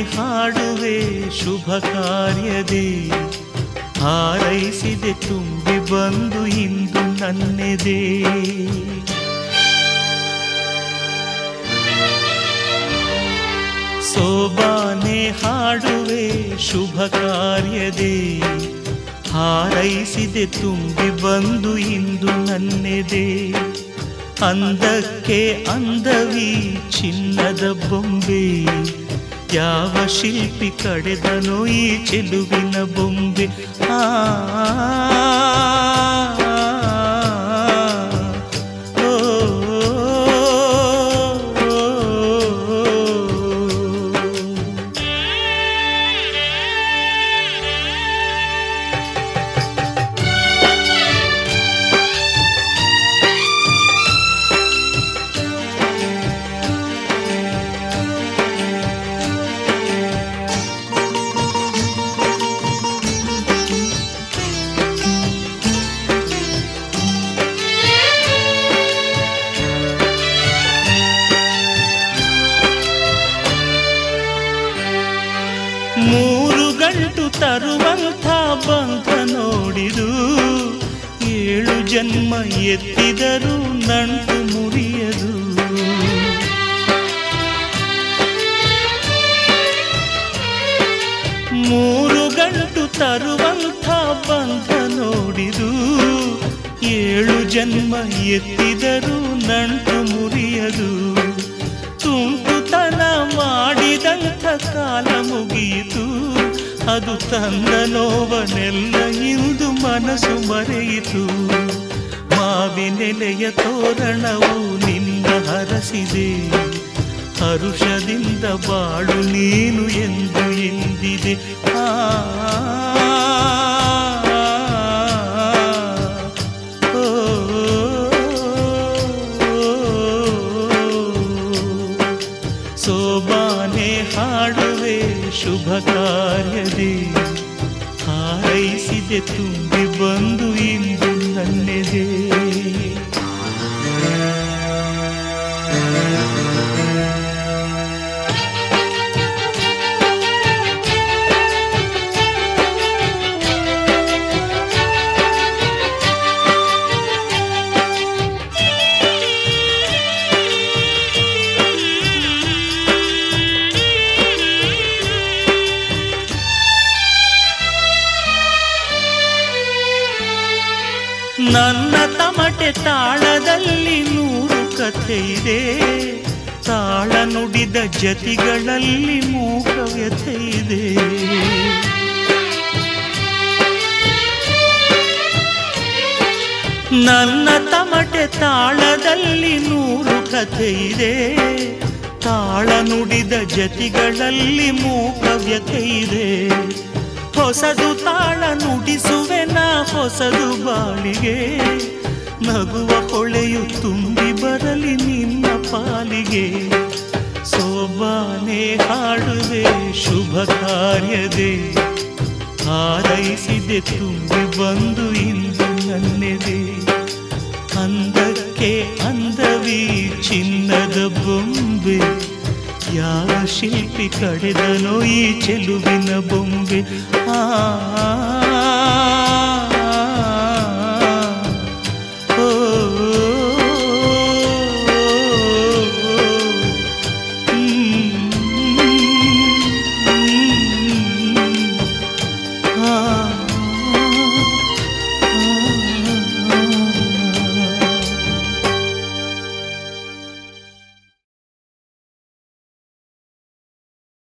ಹಾಡುವೆ ಶುಭ ಕಾರ್ಯದೇ ಹಾರೈಸಿದೆ ತುಂಬಿ ಬಂದು ಇಂದು ನನ್ನೆದೆ ಸೋಬಾನೆ ಹಾಡುವೆ ಶುಭ ಕಾರ್ಯದೇ ಹಾರೈಸಿದೆ ತುಂಬಿ ಬಂದು ಇಂದು ನನ್ನೆದೆ ಅಂದಕ್ಕೆ ಅಂದವಿ ಚಿನ್ನದ ಬೊಂಬೆ ಯಾವ ಶಿಲ್ಪಿ ಕಡೆದನೋ ಈ ಚೆಲುವಿನ ಬೊಂಬೆ ಆ ಓ, ಓ, ಓ. ಮೂರು ಗಂಟು ತರುವಂಥ ಬಂಧ ನೋಡಿದು ಏಳು ಜನ್ಮ ಎತ್ತಿದರೂ ನಂಟು ಮುರಿಯದು ಮೂರು ಗಂಟು ತರುವಂಥ ಬಂಧ ನೋಡಿದು ಏಳು ಜನ್ಮ ಎತ್ತಿದರೂ ನಂಟು ಮುರಿಯದು ತುಂಟುತನ ಮಾಡಿದಂಥ ಕಾಲ ಮುಗಿಯಿತು ಅದು ತನ್ನ ನೋವನೆಲ್ಲ ಇಂದು ಮನಸ್ಸು ಮರೆಯಿತು ಮಾವಿನೆಲೆಯ ತೋರಣವು ನಿನ್ನ ಹರಸಿದೆ ಹರುಷದಿಂದ ಬಾಳು ನೀನು ಎಂದು ಎಂದಿದೆ ಆ ಓ, ಸೋಬಾನೆ ಹಾಡುವೆ ಶುಭ ಕಾರ್ಯದೇ ಹಾರೈಸಿದೆ ತುಂಬಿ ಬಂದು ಇಂದು ನನ್ನೆದೆ ನನ್ನ ತಮಟೆ ತಾಳದಲ್ಲಿ ನೂರು ಕಥೆ ಇದೆ ತಾಳ ನುಡಿದ ಜತಿಗಳಲ್ಲಿ ಮೂಕ ವ್ಯಥೆ ಇದೆ ನನ್ನ ತಮಟೆ ತಾಳದಲ್ಲಿ ನೂರು ಕಥೆ ಇದೆ ತಾಳ ನುಡಿದ ಜತಿಗಳಲ್ಲಿ ಮೂಕ ವ್ಯಥೆ ಇದೆ ಹೊಸದು ತಾಳ ನುಡಿಸುವೆನ ಹೊಸದು ಬಾಳಿಗೆ ನಗುವ ಹೊಳೆಯು ತುಂಬಿ ಬರಲಿ ನಿನ್ನ ಪಾಲಿಗೆ ಸೋಬಾನೆ ಹಾಡುವೆ ಶುಭ ಕಾರ್ಯದೆ ಹಾರೈಸಿದೆ ತುಂಬಿ ಬಂದು ಇಂದು ನನ್ನೆದೆ ಅಂದಕ್ಕೆ ಅಂದವಿ ಚಿನ್ನದ ಬೊಂಬೆ ಯಾವ ಶಿಲ್ಪಿ ಕಡೆದನೋ ಈ ಚೆಲುವಿನ ಬೊಂಬೆ ಆ